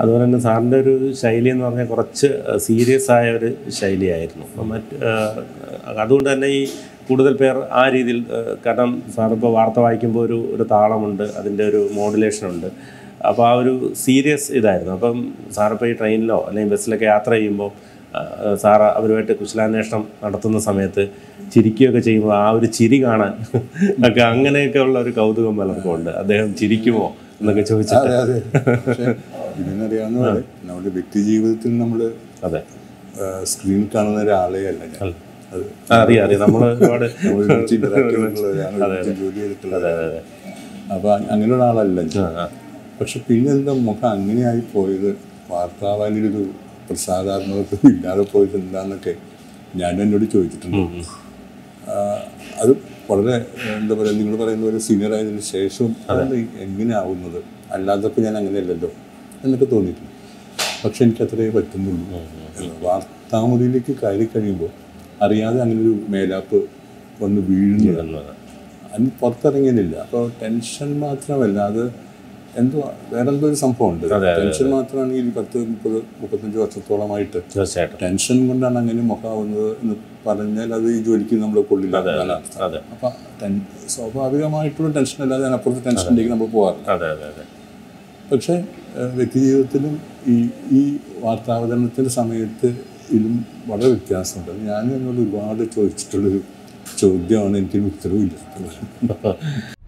അതുപോലെ തന്നെ സാറിൻ്റെ ഒരു ശൈലി എന്ന് പറഞ്ഞാൽ കുറച്ച് സീരിയസ് ആയ ഒരു ശൈലിയായിരുന്നു അപ്പം മറ്റ് ആ, അതുകൊണ്ട് തന്നെ ഈ കൂടുതൽ പേർ ആ രീതിയിൽ ആ, കാരണം സാറിപ്പോൾ വാർത്ത വായിക്കുമ്പോൾ ഒരു ഒരു താളമുണ്ട് അതിൻ്റെ ഒരു മോഡുലേഷൻ ഉണ്ട് അപ്പോൾ ആ ഒരു സീരിയസ് ഇതായിരുന്നു അപ്പം സാറിപ്പോൾ ഈ ട്രെയിനിലോ അല്ലെങ്കിൽ ബസ്സിലൊക്കെ യാത്ര ചെയ്യുമ്പോൾ സാർ അവരുമായിട്ട് കുശലാന്വേഷണം നടത്തുന്ന സമയത്ത് ചിരിക്കുകയൊക്കെ ചെയ്യുമ്പോൾ ആ ഒരു ചിരി കാണാൻ ഒക്കെ അങ്ങനെയൊക്കെ ഉള്ള ഒരു കൗതുകം പലർക്കും ഉണ്ട് അദ്ദേഹം ചിരിക്കുമോ എന്നൊക്കെ ചോദിച്ചിട്ട് അതെ അതെ പക്ഷേ ഇതിനറിയാവുന്ന പോലെ നമ്മുടെ വ്യക്തി ജീവിതത്തിൽ നമ്മൾ അതെ സ്ക്രീനിൽ കാണുന്ന ഒരാളെ അല്ല ഞാൻ അത് ആ, അറിയാം അറിയാം നമ്മൾ ഒരുപാട് നമ്മൾ ഒരുമിച്ച് interact ചെയ്തിട്ടുള്ള ഒരാളാണ്, ഒരുമിച്ച് ജോലി ചെയ്തിട്ടുള്ള ഒരാളാണ്. അപ്പൊ അങ്ങനെ ഒരാളല്ല ഞാൻ ആ, ആ. പക്ഷെ പിന്നെ എന്താ മുഖം അങ്ങനെയായി പോയത് വാർത്താവാനിലൊരു പ്രസാദാത്മകത ഇല്ലാതെ പോയത് എന്താന്നൊക്കെ ഞാൻ എന്നോട് ചോദിച്ചിട്ടുണ്ട് ആ, അത് വളരെ എന്താ പറയുക നിങ്ങൾ പറയുന്ന പോലെ സീനിയർ ആയതിനു ശേഷം അത് എങ്ങനെ ആവുന്നത് അല്ലാത്തപ്പോൾ ഞാൻ അങ്ങനെയല്ലല്ലോ എന്നൊക്കെ തോന്നിയിട്ടുണ്ട് പക്ഷെ എനിക്ക് അത്രേ പറ്റുന്നുള്ളൂ വാർത്താമുറിയിലേക്ക് കയറി കഴിയുമ്പോൾ അറിയാതെ അങ്ങനെ ഒരു മേലാപ്പ് വന്ന് വീഴുന്നത് എന്നത്. അന്ന് പുറത്തിറങ്ങിയില്ല അപ്പോൾ ടെൻഷൻ മാത്രമല്ല അത് എന്തോ വേറെന്തോ ഒരു സംഭവം ഉണ്ട് ടെൻഷൻ മാത്രമാണ് ഈ പത്ത് മുപ്പത് മുപ്പത്തഞ്ച് വർഷത്തോളമായിട്ട് തീർച്ചയായിട്ടും ടെൻഷൻ കൊണ്ടാണ് അങ്ങനെ മുഖമാവുന്നത് എന്ന് പറഞ്ഞാൽ അത് ഈ ജോലിക്ക് നമ്മൾ കൊള്ളില്ല എന്നാണ് അർത്ഥം. അതെ അപ്പൊ ടെൻ- സ്വാഭാവികമായിട്ടുള്ള ടെൻഷൻ അല്ലാതെ ഞാൻ അപ്പുറത്തെ ടെൻഷനിലേക്ക് നമ്മൾ പോകാറില്ല അതെ അതെ അതെ പക്ഷേ ഏഹ്, വ്യക്തി ജീവിതത്തിലും ഈ ഈ വാർത്താവതരണത്തിൻ്റെ സമയത്ത് ഇതിലും വളരെ വ്യത്യാസമുണ്ട് ഞാൻ എന്നോട് ഒരുപാട് ചോദിച്ചിട്ടുള്ളൊരു ചോദ്യമാണ് എനിക്ക് ഉത്തരവില്ല